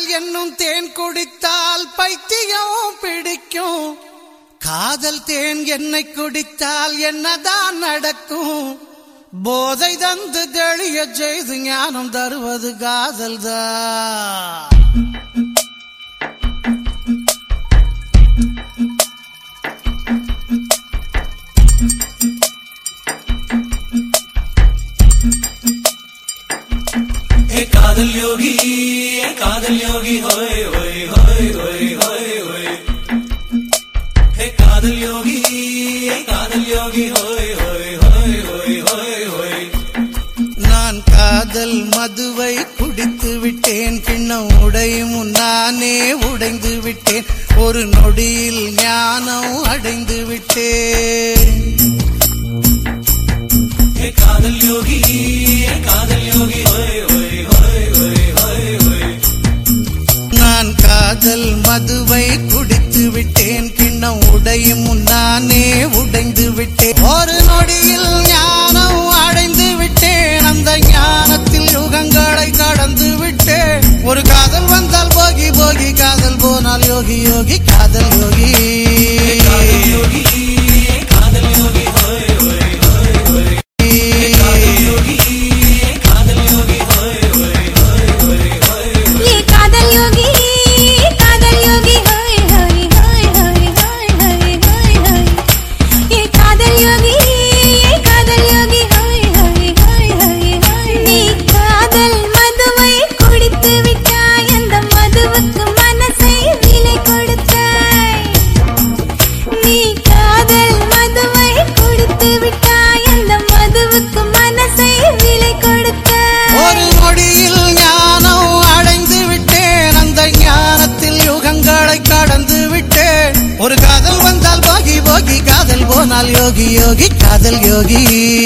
காதல் என்னும் தேன் குடித்தால் பைத்தியம் பிடிக்கும் காதல் தேன் என்னை குடித்தால் என்னதான் நடக்கும் போதை தந்து தெளிய செய்து ஞானம் தருவது காதல் தான் हे कादल योगी हे कादल योगी होए होए होए होए होए होए हे कादल योगी हे कादल योगी होए होए होए होए होए होए நான் காதல் மதுவை குடித்து விட்டேன் கிண்ணம் உடையும் நானே உடைந்து விட்டேன் ஒரு நொடியில் ஞானம் அடைந்து விட்டேன் हे कादल योगी हे कादल योगी होए होए होए होए होए होए நான் காதல் மதுவை குடித்து விட்டேன் கிண்ணம் உடையும் நானே உடைந்து விட்டேன் ஒரு நொடியில் ஞானம் அடைந்து விட்டேன் அந்த ஞானத்தில் யுகங்களை கடந்து விட்டேன் ஒரு காதல் வந்தால் போகி போகி காதல் போனால் யோகி யோகி காதல் யோகி कादल योगी हे कादल योगी होए होए होए होए कादल योगी हे कादल योगी होए होए होए होए होए ये कादल योगी कादल योगी हाय हाय हाय हाय हाय हाय हाय हाय ये कादल योगी ये कादल योगी हाय हाय हाय हाय हाय நீ காதல் மதுவை குடித்து விட்டாய் அந்த மதுவுக்கு மனசை விலை கொடுத்தாய் நீ காதல் மதுவை குடித்து விட்டாய் அந்த மதுவுக்கு மனசை விலை கொடுத்தாய் ஒரு நொடியில் ஞானம் அடைந்து விட்டேன் அந்த ஞானத்தில் யுகங்களை கடந்து விட்டேன் ஒரு காதல் வந்தால் போகி போகி காதல் போனால் யோகி யோகி காதல் யோகி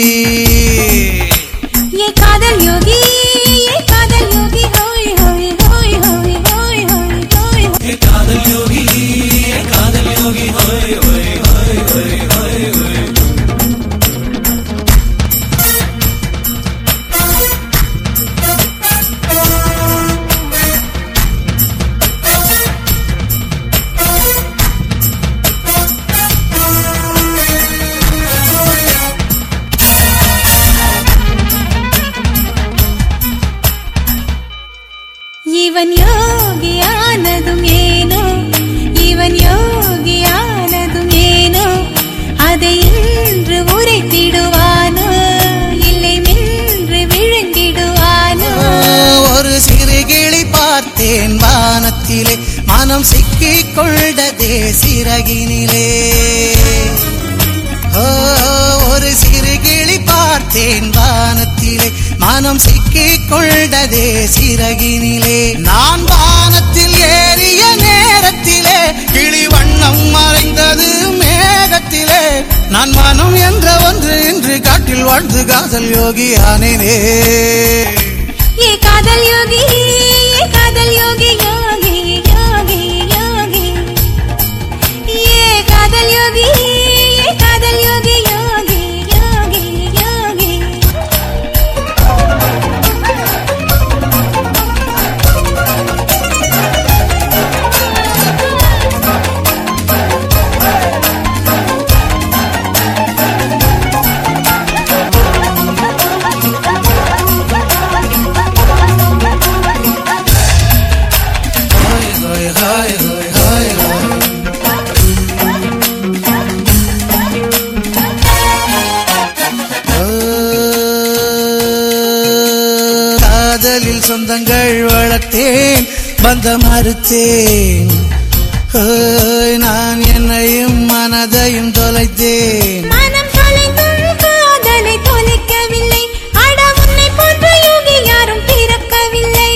ये कादल योगी ये कादल योगी होय होय होय होय होय होय होय हे कादल योगी हे कादल योगी होए होए होए होए होए होए இவன் யோகியானதும் ஏனோ இவன் யோகியானதும் ஏனோ அதை இன்று உரைத்திடுவானோ இல்லை மென்று விழுங்கிடுவானோ ஒரு சிறு கிளி பார்த்தேன் வானத்திலே மனம் சிக்கிக் கொண்டதே சிறகினிலே ஓ, ஒரு சிறு கிளி பார்த்தேன் வானத்திலே மனம் சிக்கிக் கொண்டதே சிறகினிலே நான் வானத்தில் ஏறிய நேரத்திலே கிளி வண்ணம் மறைந்தது மேகத்திலே நான் மனம் என்ற ஒன்று இன்று காட்டில் வாழ்ந்து காதல் யோகி ஆனேனே ये कादल योगी ये कादल योगी योगी योगी योगी ये कादल योगी ये कादल योगी योगी योगी योगी Hoy, hoy, hoy, hoy, hoy. காதலில் சொந்தங்கள் வளர்த்தேன் பந்த மறுத்தேன் ஹோய், நான் என்னையும் மனதையும் தொலைத்தேன் மனம் தொலைந்தும் காதலை தொலைக்கவில்லை அட உன்னை போன்ற யோகி யாரும் பிறக்கவில்லை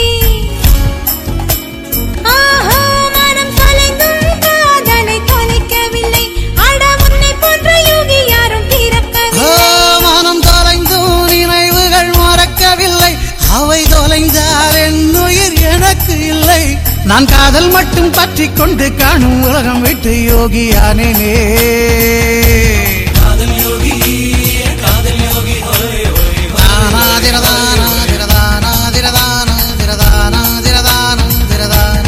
ஆஹா மனம் தொலைந்தும் காதலை தொலைக்கவில்லை அட உன்னை போன்ற யோகி யாரும் ஓ, பிறக்கவில்லை மனம் தொலைந்தும் நினைவுகள் மறக்கவில்லை அவை தொலைந்தால் என் உயிர் எனக்கு இல்லை நான் காதல் மட்டும் பற்றி கொண்டு காணும் உலகம் விட்டு யோகியானேனே कादल योगी हे कादल योगी होए होए தானா திரதானா திரதானா திரதானா திரதானா திரதானா திரதானா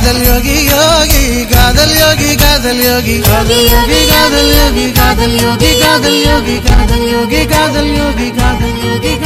காதல் யோகி யோகி காதல் யோகி காதல் யோகி காதல் யோகி காதல் யோகி காதல் யோகி காதல் யோகி காதல் யோகி காதல் யோகி காதல் யோகி